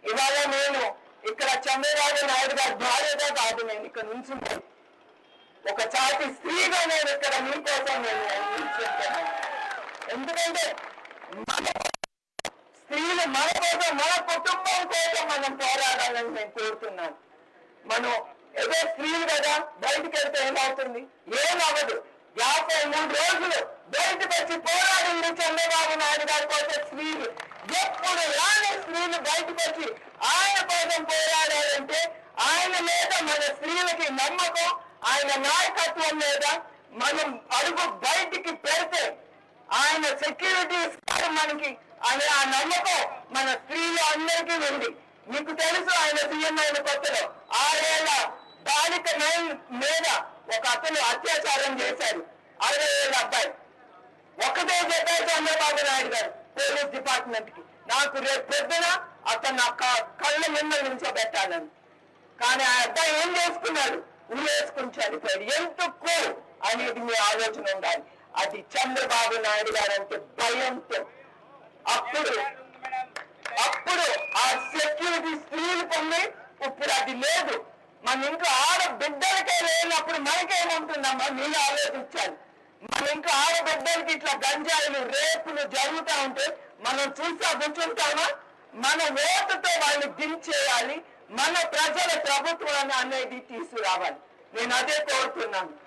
ఇవాళ నేను ఇక్కడ చంద్రబాబు నాయుడు గారి భార్యగా కాదు నేను ఇక్కడ నుంచున్నాను ఒక చాటి స్త్రీగా నేను ఇక్కడ మీకోసం నేను నిల్చుంటున్నాను ఎందుకంటే మన స్త్రీలు మన కోసం మన కుటుంబం కోసం మనం పోరాడాలని నేను కోరుతున్నాను మనం ఏదో స్త్రీలు కదా బయటికి వెళ్తే ఏమవుతుంది ఏమవ్వదు యాభై మూడు రోజులు బయటకు వచ్చి పోరాడింది చంద్రబాబు నాయుడు గారి కోసం స్త్రీలు ఎప్పుడు రాని స్త్రీలు బయటకు వచ్చి ఆయన కోసం పోరాడారంటే ఆయన మీద మన స్త్రీలకి నమ్మకం ఆయన నాయకత్వం మీద మనం అడుగు బయటికి పెడితే ఆయన సెక్యూరిటీ ఇస్తారు మనకి అనే ఆ నమ్మకం మన స్త్రీలు అందరికీ ఉంది మీకు తెలుసు ఆయన సీఎం అయిన కొత్తలో ఆరేళ్ల బాలిక నైన్ మీద ఒక అతను అత్యాచారం చేశారు అరవై ఏళ్ళ అబ్బాయి ఒకటే చెప్పారు చంద్రబాబు నాయుడు గారు పోలీస్ డిపార్ట్మెంట్ కి నాకు రేపు పొద్దున అతను నా క- కళ్ళ మీద నుంచోబెట్టాలని కానీ ఆ అబ్బాయి ఏం చేసుకున్నాడు ఊరేసుకుని చనిపోయాడు ఎందుకు అనేది మీ ఆలోచన ఉండాలి అది చంద్రబాబు నాయుడు గారు అంటే భయంతో అప్పుడు అప్పుడు ఆ సెక్యూరిటీ స్త్రీలు పొంది ఇప్పుడు అది లేదు మన ఇంట్లో ఆడ బిడ్డలకే లేనప్పుడు మనకేముంటుందమ్మా మీరు ఆలోచించాలి మన ఇంట్లో ఆడబిడ్డలకి ఇట్లా గంజాయిలు రేపులు జరుగుతూ ఉంటే మనం చూసా కూర్చుంటామా మన ఓటుతో వాళ్ళని దించేయాలి మన ప్రజల ప్రభుత్వాన్ని అనేది తీసుకురావాలి నేను అదే కోరుతున్నాను